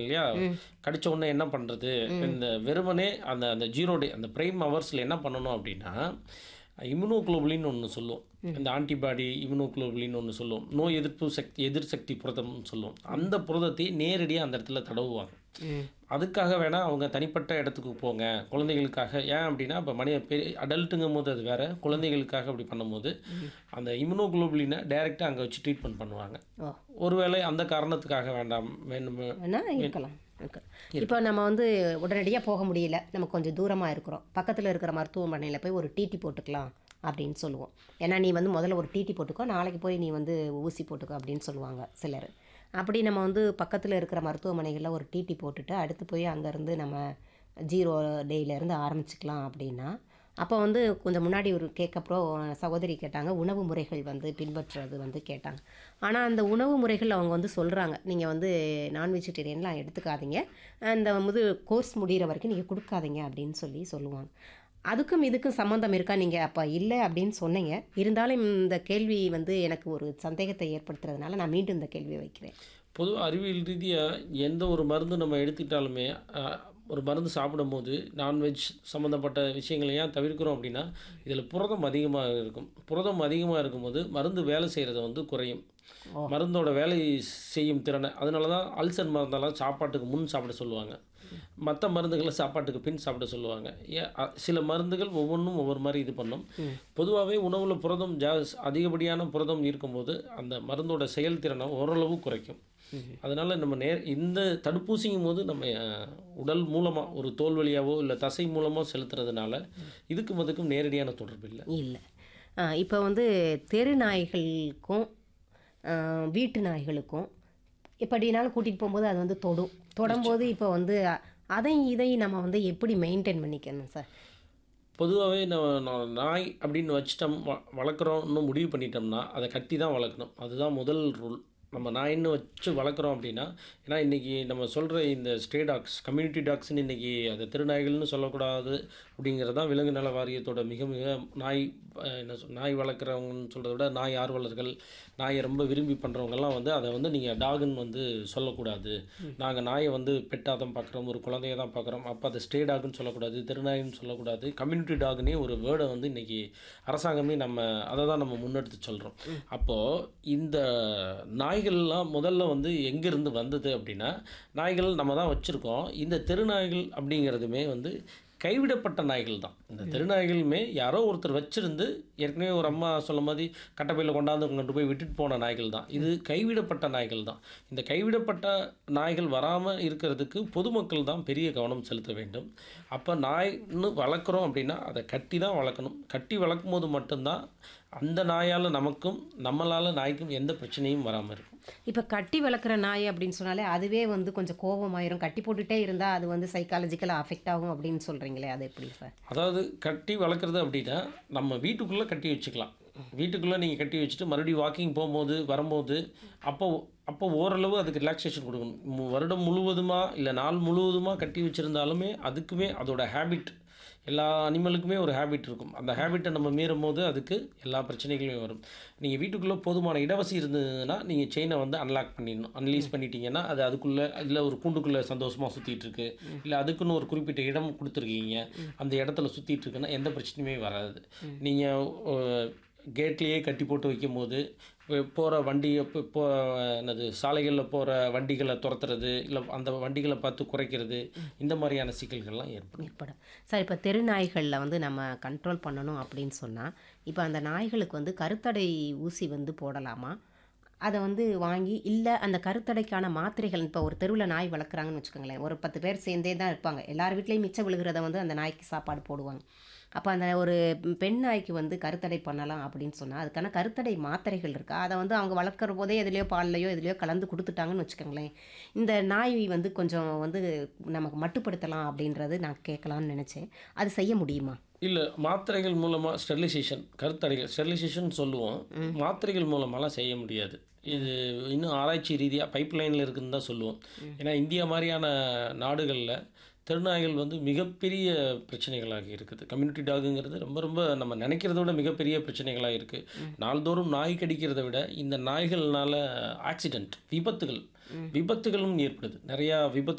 இல்லையா கடிச்ச உடனே என்ன பண்ணுறது இந்த வெறுமனே அந்த அந்த ஜீரோ டே அந்த பிரைம் ஹவர்ஸில் என்ன பண்ணணும் அப்படின்னா இம்யூனோகுளோபுலின் ஒன்று சொல்லுவோம் இந்த ஆன்டிபாடி இம்யூனோகுளோபுலின் ஒன்று சொல்லுவோம் நோய் எதிர்ப்பு சக்தி எதிர் சக்தி புரதம்னு சொல்லுவோம் அந்த புரதத்தை நேரடியாக அந்த இடத்துல தடவுவாங்க அதுக்காக வேணால் அவங்க தனிப்பட்ட இடத்துக்கு போங்க குழந்தைகளுக்காக ஏன் அப்படின்னா இப்போ மனித பெரிய அடல்ட்டுங்கும் போது அது வேறு குழந்தைகளுக்காக அப்படி பண்ணும்போது அந்த இம்யூனோகுளோபுலினை டைரெக்டாக அங்கே வச்சு ட்ரீட்மெண்ட் பண்ணுவாங்க ஓ ஒருவேளை அந்த காரணத்துக்காக வேண்டாம் வேணும் வேணா இருக்கலாம் இருக்கு இப்போ நம்ம வந்து உடனடியாக போக முடியல நம்ம கொஞ்சம் தூரமாக இருக்கிறோம் பக்கத்தில் இருக்கிற மருத்துவமனையில் போய் ஒரு டிடி போட்டுக்கலாம் அப்படின்னு சொல்லுவோம் ஏன்னா நீ வந்து முதல்ல ஒரு டிடி போட்டுக்கோ நாளைக்கு போய் நீ வந்து ஊசி போட்டுக்கோ அப்படின்னு சொல்லுவாங்க சிலர் அப்படி நம்ம வந்து பக்கத்தில் இருக்கிற மருத்துவமனைகளில் ஒரு டிடி போட்டுட்டு அடுத்து போய் அங்கேருந்து நம்ம ஜீரோ டேயிலேருந்து ஆரம்பிச்சுக்கலாம் அப்படின்னா அப்போ வந்து கொஞ்சம் முன்னாடி ஒரு கேட்கப்புறம் சகோதரி கேட்டாங்க உணவு முறைகள் வந்து பின்பற்றுறது வந்து கேட்டாங்க ஆனால் அந்த உணவு முறைகள் அவங்க வந்து சொல்கிறாங்க நீங்கள் வந்து நான் வெஜிடேரியன்லாம் எடுத்துக்காதீங்க அந்த முது கோர்ஸ் முடிகிற வரைக்கும் நீங்கள் கொடுக்காதீங்க அப்படின்னு சொல்லி சொல்லுவாங்க அதுக்கும் இதுக்கும் சம்மந்தம் இருக்கா நீங்கள் அப்போ இல்லை அப்படின்னு சொன்னீங்க இருந்தாலும் இந்த கேள்வி வந்து எனக்கு ஒரு சந்தேகத்தை ஏற்படுத்துறதுனால நான் மீண்டும் இந்த கேள்வியை வைக்கிறேன் பொதுவாக அறிவியல் ரீதியாக எந்த ஒரு மருந்து நம்ம எடுத்துக்கிட்டாலுமே அஹ், ஒரு மருந்து சாப்பிடும்போது நான்வெஜ் சம்மந்தப்பட்ட விஷயங்களை ஏன் தவிர்க்கிறோம் அப்படின்னா இதில் புரதம் அதிகமாக இருக்கும் புரதம் அதிகமாக இருக்கும்போது மருந்து வேலை செய்கிறது வந்து குறையும் மருந்தோட வேலை செய்யும் திறனை அதனால தான் அல்சர் மருந்தெல்லாம் சாப்பாட்டுக்கு முன் சாப்பிட சொல்லுவாங்க மற்ற மருந்துகளை சாப்பாட்டுக்கு பின் சாப்பிட சொல்லுவாங்க ஏன் அ- சில மருந்துகள் ஒவ்வொன்றும் ஒவ்வொரு மாதிரி இது பண்ணும் பொதுவாகவே உணவில் புரதம் ஜாஸ் அதிகப்படியான புரதம் இருக்கும்போது அந்த மருந்தோட செயல்திறனை ஓரளவு குறைக்கும் அதனால நம்ம நே இந்த தடுப்பூசிங்கும் போது நம்ம அஹ், உடல் மூலமாக ஒரு தோல் வழியாவோ இல்லை தசை மூலமாக செலுத்துறதுனால இதுக்கும் அதுக்கும் நேரடியான தொடர்பு இல்லை இல்லை இப்போ வந்து தெரு நாய்களுக்கும் ஆ, வீட்டு நாய்களுக்கும் எப்படினாலும் கூட்டிகிட்டு போகும்போது அது வந்து தொடும் தொடும்போது இப்போ வந்து அ- அதையும் இதையும் நம்ம வந்து எப்படி மெயின்டைன் பண்ணிக்கணும் சார் பொதுவாகவே நம்ம நான் நாய் அப்படின்னு வச்சிட்டோம் வ வளர்க்குறோம்னு முடிவு பண்ணிட்டோம்னா அதை கட்டி தான் வளர்க்கணும் அதுதான் முதல் ரூல் நம்ம நாயின்னு வச்சு வளர்க்குறோம் அப்படின்னா ஏன்னா இன்றைக்கி நம்ம சொல்கிற இந்த ஸ்டே டாக்ஸ் கம்யூனிட்டி டாக்ஸ்னு இன்றைக்கி அதை திருநாய்கள்னு சொல்லக்கூடாது அப்படிங்கிறது தான் விலங்கு நல வாரியத்தோட மிக மிக நாய் அஹ், என்ன சொல் நாய் வளர்க்குறவங்கன்னு சொல்கிறத விட நாய் ஆர்வலர்கள் நாயை ரொம்ப விரும்பி பண்ணுறவங்கெல்லாம் வந்து அதை வந்து நீங்கள் டாகுன்னு வந்து சொல்லக்கூடாது நாங்கள் நாயை வந்து பெட்டாக தான் பார்க்குறோம் ஒரு குழந்தைய தான் பார்க்குறோம் அப்போ அதை ஸ்டே டாக்னு சொல்லக்கூடாது திருநாயின்னு சொல்லக்கூடாது கம்யூனிட்டி டாக்னே ஒரு வேர்டை வந்து இன்றைக்கி அரசாங்கமே நம்ம அதை தான் நம்ம முன்னெடுத்து சொல்கிறோம் அப்போது இந்த நாய்கள்லாம் முதல்ல வந்து எங்கேருந்து வந்தது அப்படின்னா நாய்கள் நம்ம தான் வச்சுருக்கோம் இந்த தெருநாய்கள் அப்படிங்கிறதுமே வந்து கைவிடப்பட்ட நாய்கள் தான் இந்த தெருநாய்களுமே யாரோ ஒருத்தர் வச்சிருந்து ஏற்கனவே ஒரு அம்மா சொல்ல மாதிரி கட்டப்பையில் கொண்டாந்து கொண்டு போய் விட்டுட்டு போன நாய்கள் தான் இது கைவிடப்பட்ட நாய்கள் தான் இந்த கைவிடப்பட்ட நாய்கள் வராமல் இருக்கிறதுக்கு பொதுமக்கள் தான் பெரிய கவனம் செலுத்த வேண்டும் அப்போ நாய்ன்னு வளர்க்குறோம் அப்படின்னா அதை கட்டி தான் வளர்க்கணும் கட்டி வளர்க்கும் போது மட்டும்தான் அந்த நாயால் நமக்கும் நம்மளால் நாய்க்கும் எந்த பிரச்சனையும் வராமல் இருக்கும் இப்போ கட்டி வளர்க்குற நாய் அப்படின்னு சொன்னாலே அதுவே வந்து கொஞ்சம் கோபமாயிரும் கட்டி போட்டுட்டே இருந்தால் அது வந்து சைக்காலஜிக்கலாக அஃபெக்ட் ஆகும் அப்படின்னு சொல்கிறீங்களே அது எப்படி சார் அதாவது கட்டி வளர்க்குறது அப்படின்னா நம்ம வீட்டுக்குள்ளே கட்டி வச்சுக்கலாம் வீட்டுக்குள்ளே நீங்கள் கட்டி வச்சுட்டு மறுபடியும் வாக்கிங் போகும்போது வரும்போது அப்போ அப்போ ஓரளவு அதுக்கு ரிலாக்ஸேஷன் கொடுக்கணும் மு- வருடம் முழுவதுமாக இல்லை நாள் முழுவதுமாக கட்டி வச்சுருந்தாலுமே அதுக்குமே அதோட ஹேபிட் எல்லா அனிமலுக்குமே ஒரு ஹேபிட் இருக்கும் அந்த ஹேபிட்டை நம்ம மீறும் போது அதுக்கு எல்லா பிரச்சனைகளுமே வரும் நீங்கள் வீட்டுக்குள்ளே போதுமான இடவசதி இருந்ததுன்னா நீங்கள் செயினை வந்து அன்லாக் பண்ணிடணும் அன்லீஸ் பண்ணிட்டீங்கன்னா அது அதுக்குள்ளே இல்லை ஒரு கூண்டுக்குள்ளே சந்தோஷமாக சுற்றிட்டு இருக்கு இல்லை அதுக்குன்னு ஒரு குறிப்பிட்ட இடம் கொடுத்துருக்கீங்க அந்த இடத்துல சுற்றிட்டு இருக்குன்னா எந்த பிரச்சனையுமே வராது நீங்கள் கேட்லேயே கட்டி போட்டு வைக்கும் போது போகிற வண்டியை இப்போ இப்போ என்னது சாலைகளில் போகிற வண்டிகளை துரத்துறது இல்லை அந்த வண்டிகளை பார்த்து குறைக்கிறது இந்த மாதிரியான சிக்கல்கள்லாம் ஏற்படும் ஏற்படும் சார் இப்போ தெரு நாய்களில் வந்து நம்ம கண்ட்ரோல் பண்ணணும் அப்படின்னு சொன்னால் இப்போ அந்த நாய்களுக்கு வந்து கருத்தடை ஊசி வந்து போடலாமா அதை வந்து வாங்கி இல்லை அந்த கருத்தடைக்கான மாத்திரைகள் இப்போ ஒரு தெருவில் நாய் வளர்க்குறாங்கன்னு வச்சுக்கோங்களேன் ஒரு பத்து பேர் சேர்ந்தே தான் இருப்பாங்க எல்லார் வீட்லேயும் மிச்சம் விழுகிறத வந்து அந்த நாய்க்கு சாப்பாடு போடுவாங்க அப்போ அந்த ஒரு பெண் நாய்க்கு வந்து கருத்தடை பண்ணலாம் அப்படின்னு சொன்னால் அதுக்கான கருத்தடை மாத்திரைகள் இருக்கா அதை வந்து அவங்க வளர்க்குற போதே எதுலேயோ பால்லையோ எதுலையோ கலந்து கொடுத்துட்டாங்கன்னு வச்சுக்கோங்களேன் இந்த நாய் வந்து கொஞ்சம் வந்து நமக்கு மட்டுப்படுத்தலாம் அப்படின்றது நான் கேட்கலான்னு நினச்சேன் அது செய்ய முடியுமா இல்லை மாத்திரைகள் மூலமாக ஸ்டெரிலைசேஷன் கருத்தடைகள் ஸ்டெரிலைசேஷன் சொல்லுவோம் மாத்திரைகள் மூலமாலாம் செய்ய முடியாது இது இன்னும் ஆராய்ச்சி ரீதியாக பைப் லைனில் இருக்குன்னு தான் சொல்லுவோம் ஏன்னா இந்தியா மாதிரியான நாடுகளில் தெருநாய்கள் வந்து மிகப்பெரிய பிரச்சனைகளாக இருக்குது கம்யூனிட்டி டாகுங்கிறது ரொம்ப ரொம்ப நம்ம நினைக்கிறத விட மிகப்பெரிய பிரச்சனைகளாக இருக்குது நாள்தோறும் நாய் கடிக்கிறத விட இந்த நாய்கள்னால ஆக்சிடெண்ட் விபத்துகள் விபத்துகளும் ஏற்படுது நிறையா விபத்து